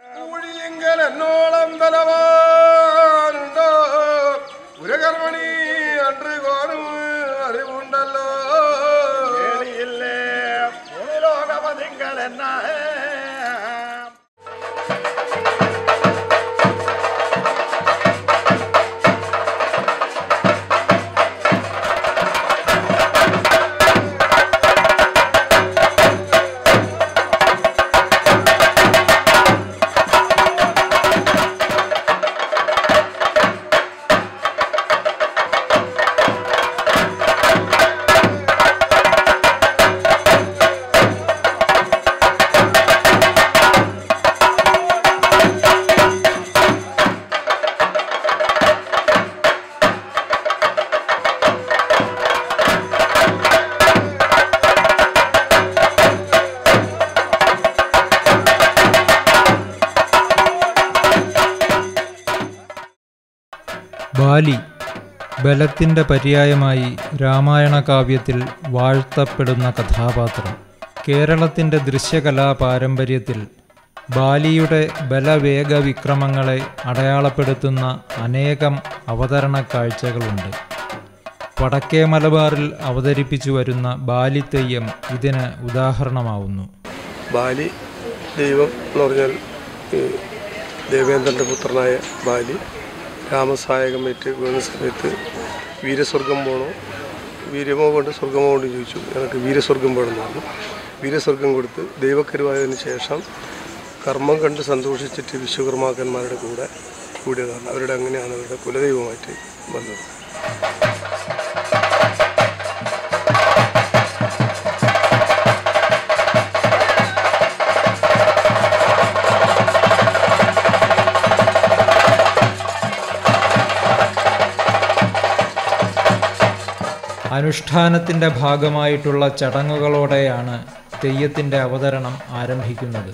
ഊഴിയെങ്കിൽ എന്നോളം ബലവാനുണ്ടോ ഉരകർമ്മണി അன்று കോരും അറിവുണ്ടല്ലോ കേളിയില്ലേ ഭൂലോകപതിങ്കൽ എന്നാ ബാലി ബലത്തിൻ്റെ പര്യായമായി രാമായണ കാവ്യത്തിൽ വാഴ്ത്തപ്പെടുന്ന കഥാപാത്രം കേരളത്തിൻ്റെ ദൃശ്യകലാ പാരമ്പര്യത്തിൽ ബാലിയുടെ ബലവേഗ വിക്രമങ്ങളെ അടയാളപ്പെടുത്തുന്ന അനേകം അവതരണ കാഴ്ചകളുണ്ട് വടക്കേ മലബാറിൽ അവതരിപ്പിച്ചു വരുന്ന ബാലിത്തെയ്യം ഇതിന് ഉദാഹരണമാവുന്നു ബാലി ദൈവം എന്ന് പറഞ്ഞാൽ ഈ ദേവേന്ദ്രൻ്റെ പുത്രനായ ബാലി രാമസായകമേറ്റ് വീണ സമയത്ത് വീരസ്വർഗം പോകണോ വീര്യമോ കൊണ്ട് സ്വർഗമോ കൊണ്ട് ചോദിച്ചു എനിക്ക് വീരസ്വർഗം വേണമെന്ന് പറഞ്ഞു വീരസ്വർഗം കൊടുത്ത് ദൈവക്കരുവായതിനു ശേഷം കർമ്മം കണ്ട് സന്തോഷിച്ചിട്ട് വിശ്വകർമാക്കന്മാരുടെ കൂടെ കൂടിയതാണ് അവരുടെ അങ്ങനെയാണ് അവരുടെ കുലദൈവമായിട്ട് വന്നത് അനുഷ്ഠാനത്തിൻ്റെ ഭാഗമായിട്ടുള്ള ചടങ്ങുകളോടെയാണ് തെയ്യത്തിൻ്റെ അവതരണം ആരംഭിക്കുന്നത്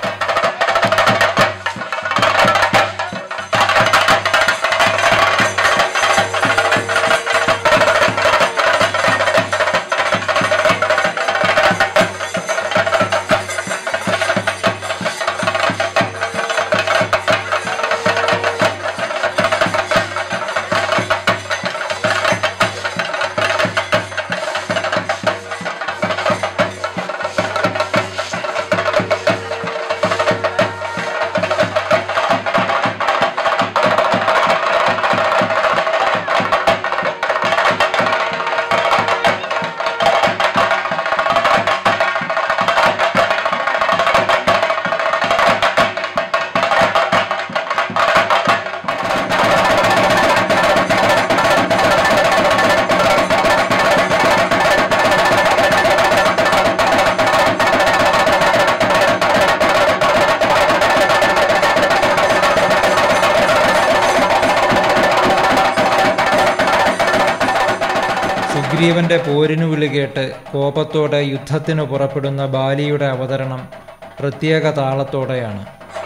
സുഗ്രീവന്റെ പോരിനു വിളി കേട്ട് കോപത്തോടെ യുദ്ധത്തിന് പുറപ്പെടുന്ന ബാലിയുടെ അവതരണം പ്രത്യേക താളത്തോടെയാണ്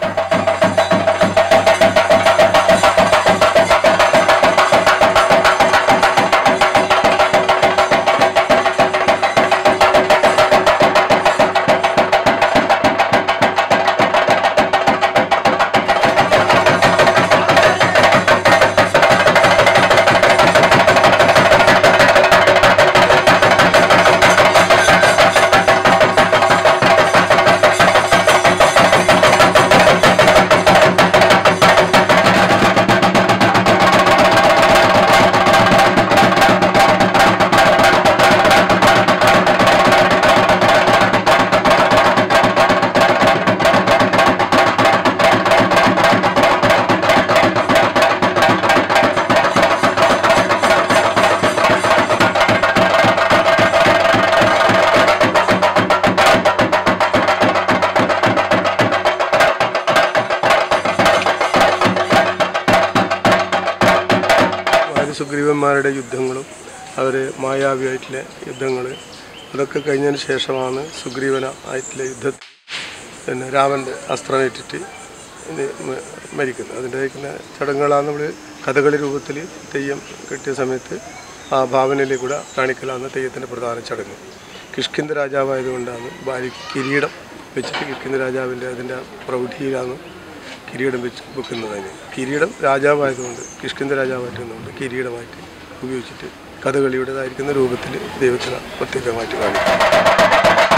സുഗ്രീവന്മാരുടെ യുദ്ധങ്ങളും അവർ മായാവിയായിട്ടുള്ള യുദ്ധങ്ങൾ അതൊക്കെ കഴിഞ്ഞതിന് ശേഷമാണ് സുഗ്രീവന ആയിട്ടുള്ള യുദ്ധത്തിൽ പിന്നെ രാമൻ്റെ അസ്ത്രമേറ്റിട്ട് ഇത് മ- മരിക്കുന്നത് അതിൻ്റെ പിന്നെ ചടങ്ങുകളാണ് നമ്മൾ കഥകളി രൂപത്തിൽ തെയ്യം കെട്ടിയ സമയത്ത് ആ ഭാവനയിലേക്ക് കൂടെ കാണിക്കലാണ് തെയ്യത്തിൻ്റെ പ്രധാന ചടങ്ങ് കിഷ്കിന്ദ രാജാവായതുകൊണ്ടാണ് ഭാര്യയ്ക്ക് കിരീടം വെച്ചിട്ട് കിഷ്കിന്ദ രാജാവിൻ്റെ അതിൻ്റെ പ്രൗഢിയിലാണ് കിരീടം വെച്ച് വെക്കുന്നതിന് കിരീടം രാജാവായതുകൊണ്ട് കിഷ്കിന്ത രാജാവായിരുന്നതുകൊണ്ട് കിരീടമായിട്ട് ഉപയോഗിച്ചിട്ട് കഥകളിയുടേതായിരിക്കുന്ന രൂപത്തിൽ ദൈവത്തിന് പ്രത്യേകമായിട്ട് കാണിക്കും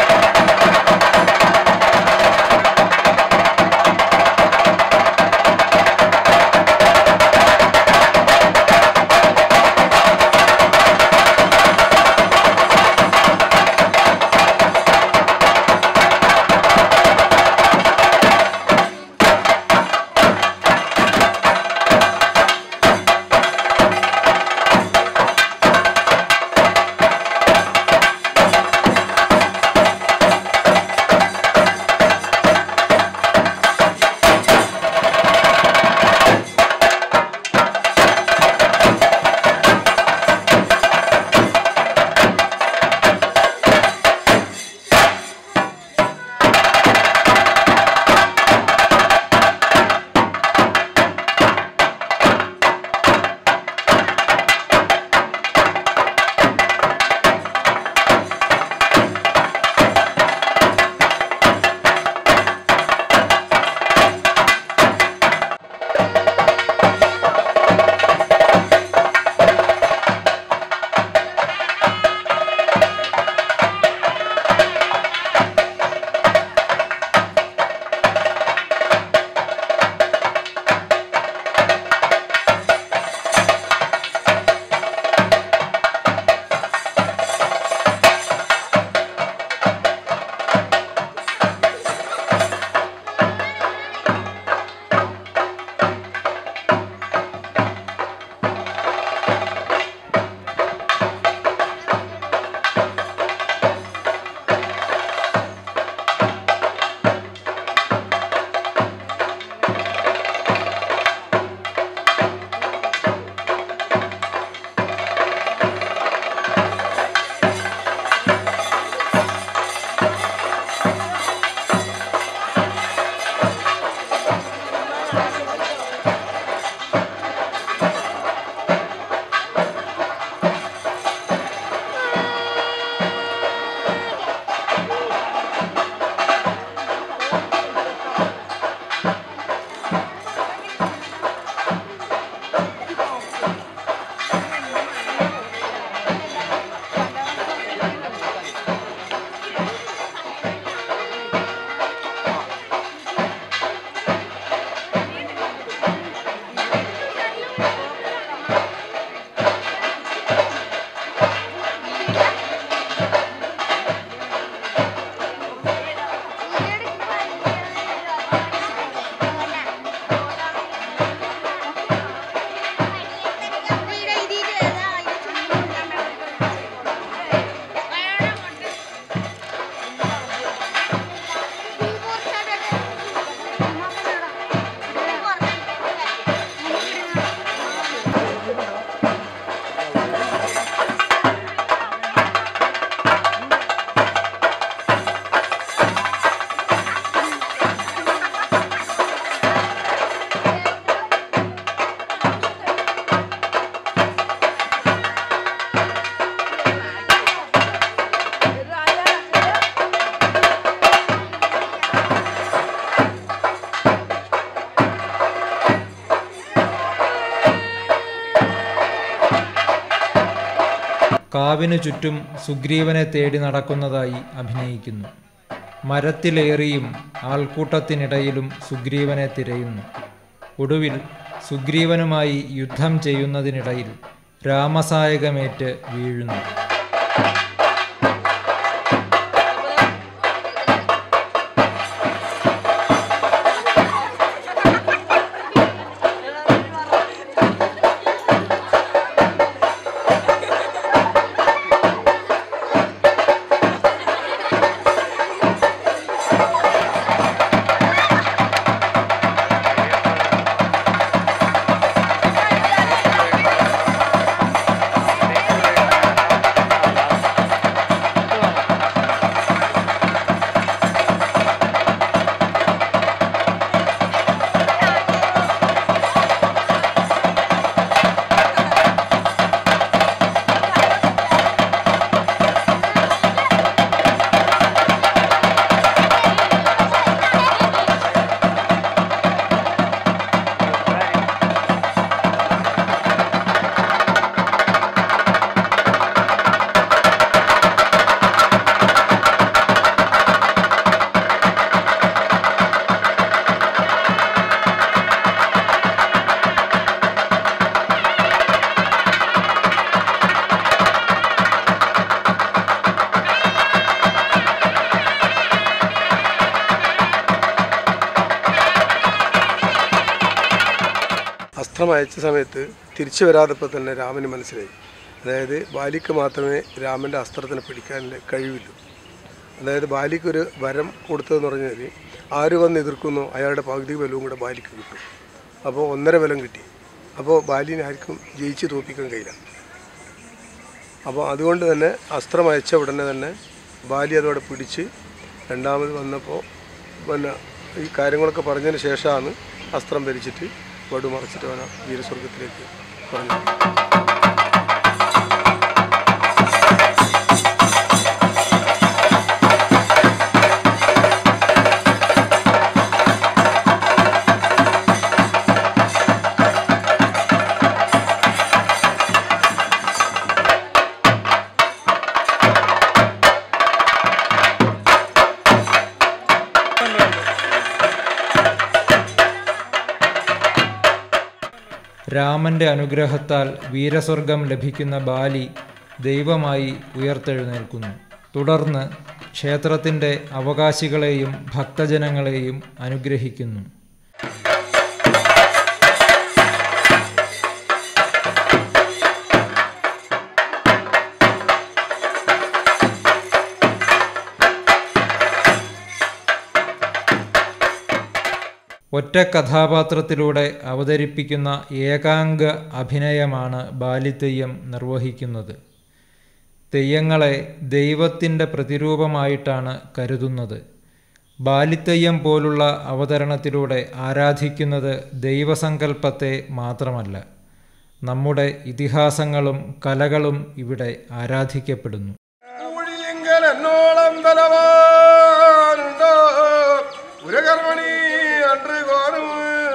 കാവിനു ചുറ്റും സുഗ്രീവനെ തേടി നടക്കുന്നതായി അഭിനയിക്കുന്നു മരത്തിലേറിയും ആൾക്കൂട്ടത്തിനിടയിലും സുഗ്രീവനെ തിരയുന്നു ഒടുവിൽ സുഗ്രീവനുമായി യുദ്ധം ചെയ്യുന്നതിനിടയിൽ രാമസായകമേറ്റ് വീഴുന്നു അസ്ത്രം അയച്ച സമയത്ത് തിരിച്ചു വരാതപ്പോൾ തന്നെ രാമന് മനസ്സിലായി അതായത് ബാലിക്ക് മാത്രമേ രാമൻ്റെ അസ്ത്രത്തിനെ പിടിക്കാനുള്ള കഴിവില്ലൂ അതായത് ബാലിക്കൊരു വരം കൊടുത്തതെന്ന് പറഞ്ഞാൽ ആര് വന്ന് എതിർക്കുന്നോ അയാളുടെ പകുതി ബലവും കൂടെ ബാലിക്ക് കിട്ടും അപ്പോൾ ഒന്നര ബലം കിട്ടി അപ്പോൾ ബാലിനെ ആർക്കും ജയിച്ച് തോൽപ്പിക്കാൻ കഴിയില്ല അപ്പോൾ അതുകൊണ്ട് തന്നെ അസ്ത്രം അയച്ച ഉടനെ തന്നെ ബാലി അതോടെ പിടിച്ച് രണ്ടാമത് വന്നപ്പോൾ പിന്നെ ഈ കാര്യങ്ങളൊക്കെ പറഞ്ഞതിന് ശേഷമാണ് അസ്ത്രം ഭരിച്ചിട്ട് വടു മറച്ചിട്ട് അവനെ വീരസ്വർഗത്തിലേക്ക് പറഞ്ഞു രാമന്റെ അനുഗ്രഹത്താൽ വീരസ്വർഗം ലഭിക്കുന്ന ബാലി ദൈവമായി ഉയർത്തെഴുന്നേൽക്കുന്നു തുടർന്ന് ക്ഷേത്രത്തിൻ്റെ അവകാശികളെയും ഭക്തജനങ്ങളെയും അനുഗ്രഹിക്കുന്നു ഒറ്റ കഥാപാത്രത്തിലൂടെ അവതരിപ്പിക്കുന്ന ഏകാംഗ അഭിനയമാണ് ബാലിതെയ്യം നിർവഹിക്കുന്നത് തെയ്യങ്ങളെ ദൈവത്തിൻ്റെ പ്രതിരൂപമായിട്ടാണ് കരുതുന്നത് ബാലിത്തെയ്യം പോലുള്ള അവതരണത്തിലൂടെ ആരാധിക്കുന്നത് ദൈവസങ്കല്പത്തെ മാത്രമല്ല നമ്മുടെ ഇതിഹാസങ്ങളും കലകളും ഇവിടെ ആരാധിക്കപ്പെടുന്നു ഊഴിയെങ്കൽ എന്നോളം ബലവാനുണ്ടോ ഉരകർമ്മണി അன்று കോരും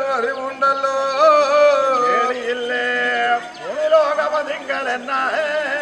അറിവുണ്ടല്ലോ മൂന്ന് ലോകപതിങ്കൽ എന്നാ